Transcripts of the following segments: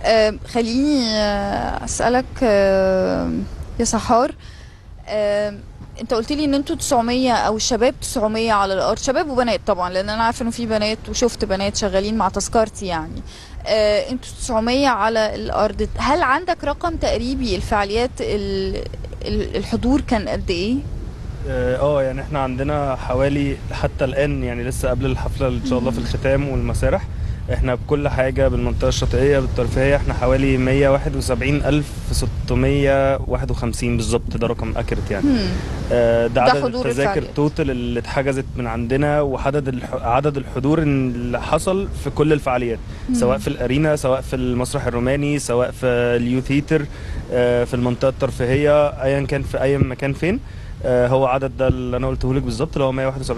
آه، خليني آه، اسالك آه، يا سحار آه، انت قلت لي ان انتوا 900 او الشباب 900 على الارض شباب وبنات طبعا لان انا عارفه انه في بنات وشفت بنات شغالين مع تذكرتي يعني آه، انتوا 900 على الارض هل عندك رقم تقريبي الفعاليات ال- ال- الحضور كان قد ايه اه آه، يعني احنا عندنا حوالي حتى الان يعني لسه قبل الحفله ان شاء الله في الختام والمسارح احنا بكل حاجه بالمنطقه الشاطئيه بالترفيهيه احنا حوالي 171651 بالظبط ده رقم اكرت يعني هم. آه، ده ده عدد حضور التذاكر الفعاليات. توتال اللي اتحجزت من عندنا وعدد الح... عدد الحضور اللي حصل في كل الفعاليات سواء في الارينا سواء في المسرح الروماني سواء في اليو ثيتر آه، في المنطقه الترفيهيه ايا كان في اي مكان فين آه، هو عدد ده اللي انا قلته لك بالظبط اللي هو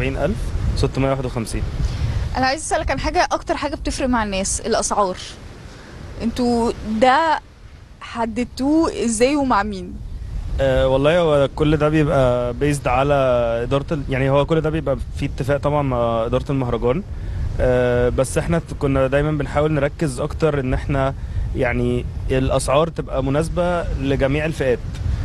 171651 انا عايز اسالك عن حاجه اكتر حاجه بتفرق مع الناس الاسعار انتوا ده حددتوه ازاي ومع مين أه والله هو كل ده بيبقى بيزد على اداره ال... يعني هو كل ده بيبقى في اتفاق طبعا مع اداره المهرجان أه بس احنا كنا دايما بنحاول نركز اكتر ان احنا يعني الاسعار تبقى مناسبه لجميع الفئات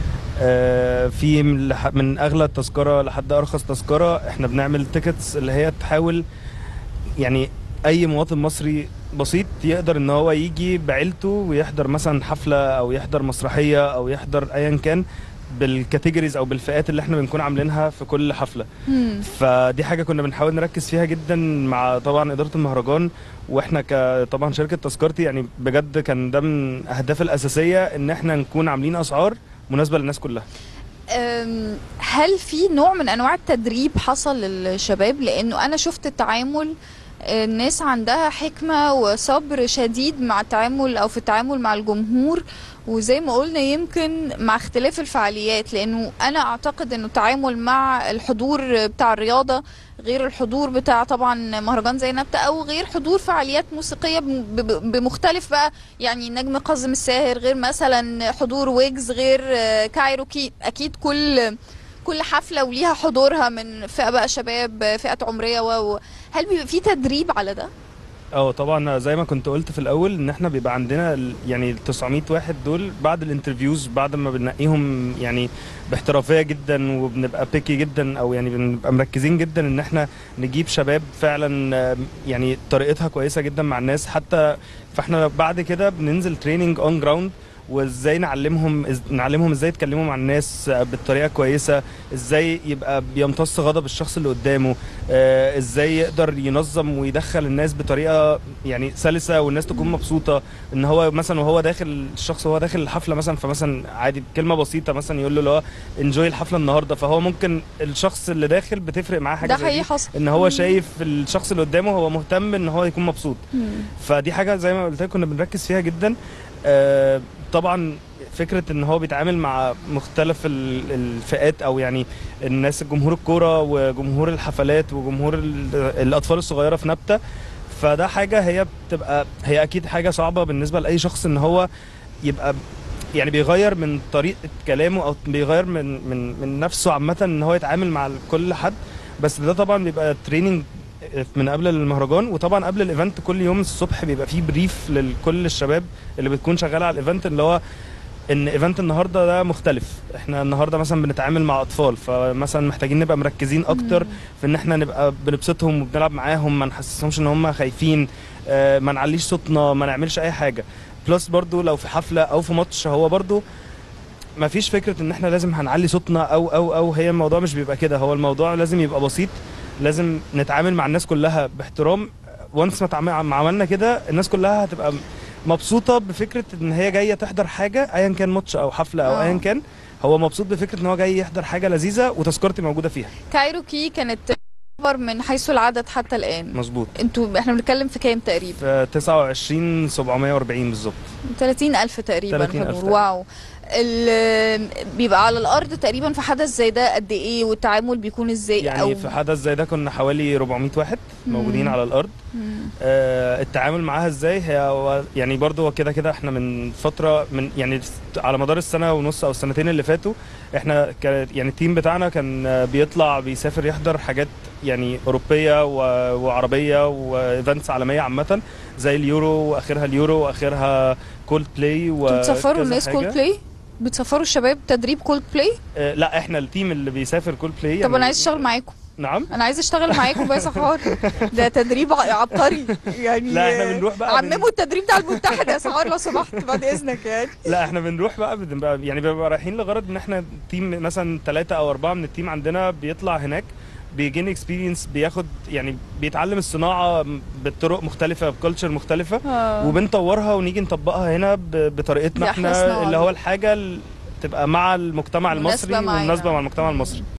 أه في من لح- من اغلى تذكره لحد ارخص تذكره احنا بنعمل تيكتس اللي هي تحاول يعني اي مواطن مصري بسيط يقدر ان هو يجي بعيلته ويحضر مثلا حفله او يحضر مسرحيه او يحضر ايا كان بالكاتيجوريز او بالفئات اللي احنا بنكون عاملينها في كل حفله هم. فدي حاجه كنا بنحاول نركز فيها جدا مع طبعا اداره المهرجان واحنا ك طبعا شركه تذكرتي يعني بجد كان ده من الاهداف الاساسيه ان احنا نكون عاملين اسعار مناسبه للناس كلها أم، هل في نوع من انواع التدريب حصل للشباب لانه انا شفت التعامل الناس عندها حكمة وصبر شديد مع التعامل او في التعامل مع الجمهور وزي ما قلنا يمكن مع اختلاف الفعاليات لانه انا اعتقد انه التعامل مع الحضور بتاع الرياضة غير الحضور بتاع طبعا مهرجان زي نبتة او غير حضور فعاليات موسيقية بم- ب- بمختلف بقى يعني نجم كاظم الساهر غير مثلا حضور ويجز غير آه، كايروكي اكيد كل كل حفله وليها حضورها من فئه بقى شباب فئه عمريه و و- هل بيبقى في تدريب على ده اه طبعا زي ما كنت قلت في الاول ان احنا بيبقى عندنا ال- يعني ال 900 واحد دول بعد الانترفيوز بعد ما بننقيهم يعني باحترافيه جدا وبنبقى بيكي جدا او يعني بنبقى مركزين جدا ان احنا نجيب شباب فعلا آه، يعني طريقتها كويسه جدا مع الناس حتى فاحنا بعد كده بننزل تريننج اون جراوند وازاي نعلمهم إز... نعلمهم ازاي يتكلموا مع الناس آه، بالطريقه كويسه ازاي يبقى بيمتص غضب الشخص اللي قدامه آه، ازاي يقدر ينظم ويدخل الناس بطريقه يعني سلسه والناس تكون مبسوطه ان هو مثلا وهو داخل الشخص وهو داخل الحفله مثلا فمثلا عادي كلمه بسيطه مثلا يقول له اللي هو انجوي الحفله النهارده فهو ممكن الشخص اللي داخل بتفرق معاه حاجه ده زي حقيقي دي حصل ان هو شايف الشخص اللي قدامه هو مهتم ان هو يكون مبسوط مم. فدي حاجه زي ما قلت لك كنا بنركز فيها جدا آه، طبعا فكره ان هو بيتعامل مع مختلف ال- الفئات او يعني الناس جمهور الكوره وجمهور الحفلات وجمهور ال- الاطفال الصغيره في نبته فده حاجه هي بتبقى هي اكيد حاجه صعبه بالنسبه لاي شخص ان هو يبقى يعني بيغير من طريقه كلامه او بيغير من من من نفسه عامه ان هو يتعامل مع كل حد بس ده طبعا بيبقى تريننج من قبل المهرجان وطبعا قبل الايفنت كل يوم الصبح بيبقى فيه بريف لكل الشباب اللي بتكون شغاله على الايفنت اللي هو ان ايفنت النهارده ده مختلف احنا النهارده مثلا بنتعامل مع اطفال فمثلا محتاجين نبقى مركزين اكتر في ان احنا نبقى بنبسطهم وبنلعب معاهم ما نحسسهمش ان هم خايفين آه، ما نعليش صوتنا ما نعملش اي حاجه بلس برضو لو في حفله او في ماتش هو برضو ما فيش فكره ان احنا لازم هنعلي صوتنا او او او هي الموضوع مش بيبقى كده هو الموضوع لازم يبقى بسيط لازم نتعامل مع الناس كلها باحترام وانس ما تعامل- ما عملنا كده الناس كلها هتبقى مبسوطه بفكره ان هي جايه تحضر حاجه ايا كان ماتش او حفله او آه. ايا كان هو مبسوط بفكره ان هو جاي يحضر حاجه لذيذه وتذكرتي موجوده فيها كايروكي كانت اكبر من حيث العدد حتى الان مظبوط انتوا احنا بنتكلم في كام تقريبا في 29 740 بالظبط 30 ألف تقريبا 30 ألف حضور تقريباً. واو ال- بيبقى على الارض تقريبا في حدث زي ده قد ايه والتعامل بيكون ازاي يعني في حدث زي ده كنا حوالي 400 واحد موجودين مم. على الارض مم. آه، التعامل معاها ازاي هي هو- يعني برضو هو كده كده احنا من فتره من يعني على مدار السنه ونص او السنتين اللي فاتوا احنا كانت يعني التيم بتاعنا كان آه، بيطلع بيسافر يحضر حاجات يعني اوروبيه و- وعربيه وايفنتس عالميه عامه زي اليورو واخرها اليورو واخرها كولد بلاي و بتسفروا الناس كولد بلاي بتسفروا الشباب تدريب كولد بلاي آه لا احنا التيم اللي بيسافر كولد بلاي طب انا عايز اشتغل معاكم نعم انا عايز اشتغل معاكم بقى يا سحار ده تدريب ع- عبقري يعني لا احنا بنروح بقى بن- عمموا التدريب بتاع المتحده يا سحار لو سمحت بعد اذنك يعني لا احنا بنروح بقى بنبقى يعني بنبقى رايحين لغرض ان احنا تيم مثلا ثلاثة او اربعة من التيم عندنا بيطلع هناك بيجين اكسبيرينس بياخد يعني بيتعلم الصناعة بطرق مختلفة بكالتشر مختلفة وبنطورها ونيجي نطبقها هنا ب- بطريقتنا دي أحلى احنا صناعة اللي هو الحاجة اللي تبقى مع المجتمع مناسبة المصري معايا. ومناسبة مع المجتمع المصري